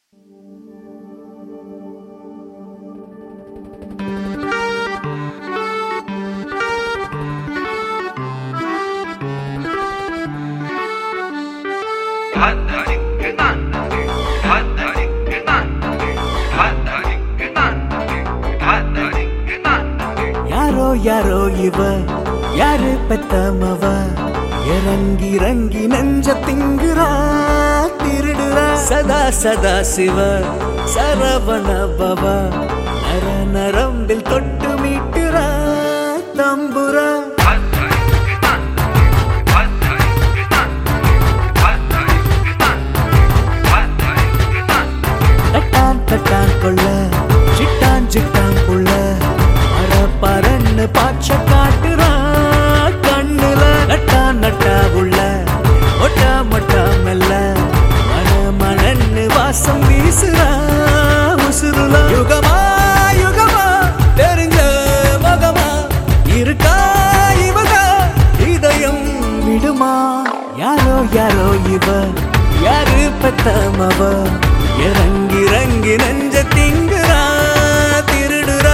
யாரோ யாரோ இவ யாரு பெத்தமவ இறங்கி இறங்கி நெஞ்ச திங்குறா திருடுறா சதா சதா சிவ சரவண பவ நர நரம்பில் தொட்டு மீட்டுறா தம்புரா தட்டான் தட்டான் கொள்ள சிட்டான் சிட்டான் புள்ள அற பரன்னு பாச்ச காட்டுறா கண்ணுல நட்டா நட்டா உள்ள ஒட்டா மட்டா மெல்ல மன மணன்னு வாசம் வீசுறா உசுருலா யுகமா யுகமா தெரிஞ்ச மகமா இருக்கா இவதா இதயம் விடுமா யாரோ யாரோ இவ யாரு பெத்தமவ இறங்கி இறங்கி நெஞ்ச திங்குறா திருடுறா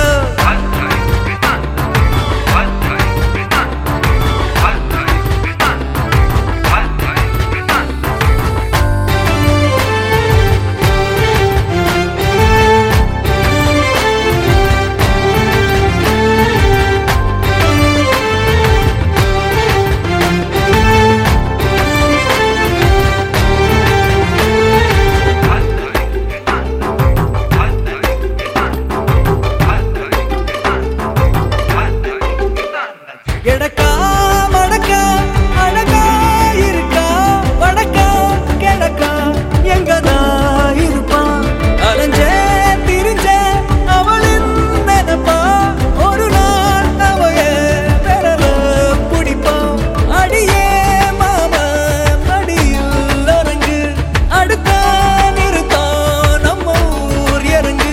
எடக்கா மடக்கா அழகா இருக்கா வடக்கா கிழக்கா எங்கதா இருப்பான் அலைஞ்சே திரிஞ்சே அவளின் நினைப்பா ஒரு நாள் அவைய பெறல பிடிப்பான் அடியே மாமா மடியில் அரங்கு அடுத்தா நிறுத்தம் நம்ம ஊர் இறங்கு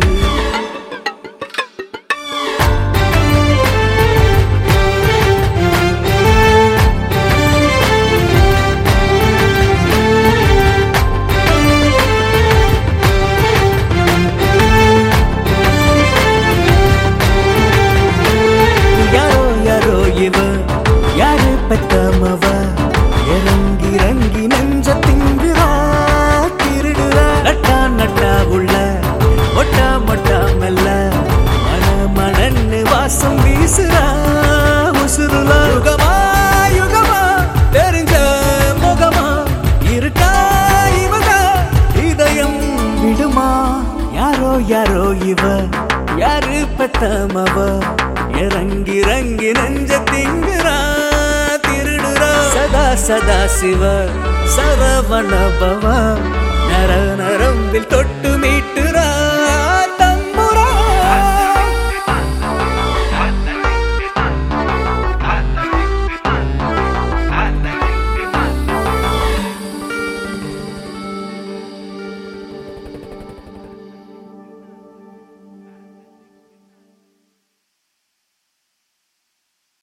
யாரோ யாரோ இவ யாரு பெத்தமவ இறங்கி இறங்கி நெஞ்ச திங்குறா திருடுறா நட்டா நட்டா உள்ள ஒட்டா மொட்டா மெல்ல மன மணன்னு வாசம் வீசுறா உசுருலா யுகமா யுகமா தெரிஞ்ச முகமா இருக்கா இவதா இதயம் விடுமா யாரோ யாரோ இவ யாரு பெத்தமவ இறங்கி இறங்கி நெஞ்ச திங்குறா திருடுறா சதா சதா சிவ சரவண பவ நர நரம்பில் தொட்டு மீட்டுறா